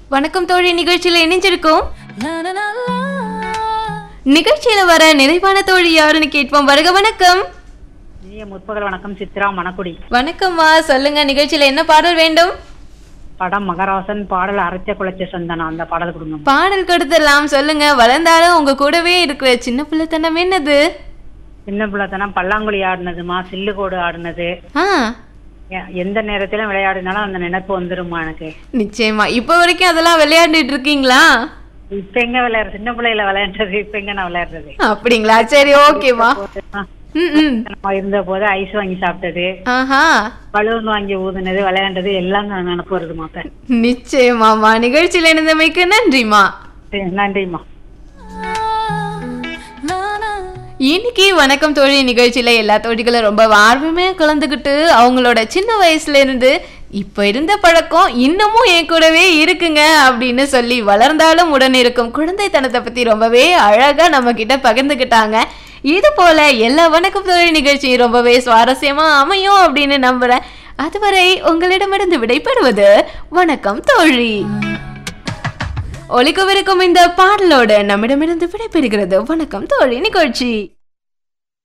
வணக்கம் தோழி நிகழ்ச்சியில இணைஞ்சிருக்கோம் நிகழ்ச்சியில வர நிறைவான தோழி யாருன்னு கேட்போம் வருக வணக்கம் இனிய முற்பகல் வணக்கம் சித்ரா மணக்குடி வணக்கம்மா சொல்லுங்க நிகழ்ச்சியில என்ன பாடல் வேண்டும் படம் மகராசன் பாடல் அரைச்ச குலைச்ச சந்தனம் அந்த பாடல் கொடுங்க பாடல் கொடுத்துடலாம் சொல்லுங்க வளர்ந்தாலும் உங்க கூடவே இருக்கிற சின்ன பிள்ளைத்தனம் என்னது சின்ன பிள்ளைத்தனம் பல்லாங்குழி ஆடினதுமா சில்லுகோடு ஆடினது ஆ எ- எந்த நேரத்திலும் விளையாடினாலும் அந்த நினைப்பு வந்துருமா எனக்கு நிச்சயமா இப்ப வரைக்கும் அதெல்லாம் விளையாண்டுட்டு இருக்கீங்களா இப்ப எங்க விளையாடுற சின்ன பிள்ளையில விளையாடுறது இப்ப எங்க நான் விளையாடுறது அப்படிங்களா சரி ஓகேவா ஆ, ம் ம் நம்ம இருந்த போது ஐஸ் வாங்கி சாப்பிட்டது ஆஹா பலூன் வாங்கி ஊதுனது விளையாண்டது எல்லாம் நான் நினப்பு வருது மாத்த நிச்சயமாமா நிகழ்ச்சியில இருந்தமைக்கு நன்றிமா நன்றிம்மா இன்னைக்கு வணக்கம் தோழி நிகழ்ச்சியில எல்லா தோழிகளும் ரொம்ப ஆர்வமே கலந்துக்கிட்டு அவங்களோட சின்ன வயசுல இருந்து இப்ப இருந்த பழக்கம் இன்னமும் என் கூடவே இருக்குங்க அப்படின்னு சொல்லி வளர்ந்தாலும் உடன் இருக்கும் குழந்தைத்தனத்தை பத்தி ரொம்பவே அழகா நம்ம கிட்ட பகிர்ந்துக்கிட்டாங்க இது போல எல்லா வணக்கம் தோழி நிகழ்ச்சியும் ரொம்பவே சுவாரஸ்யமா அமையும் அப்படின்னு நம்புறேன் அதுவரை உங்களிடமிருந்து விடைபெறுவது வணக்கம் தோழி ஒலிக்கவிருக்கும் இந்த பாடலோடு நம்மிடமிருந்து விடைபெறுகிறது வணக்கம் தோழி நிகழ்ச்சி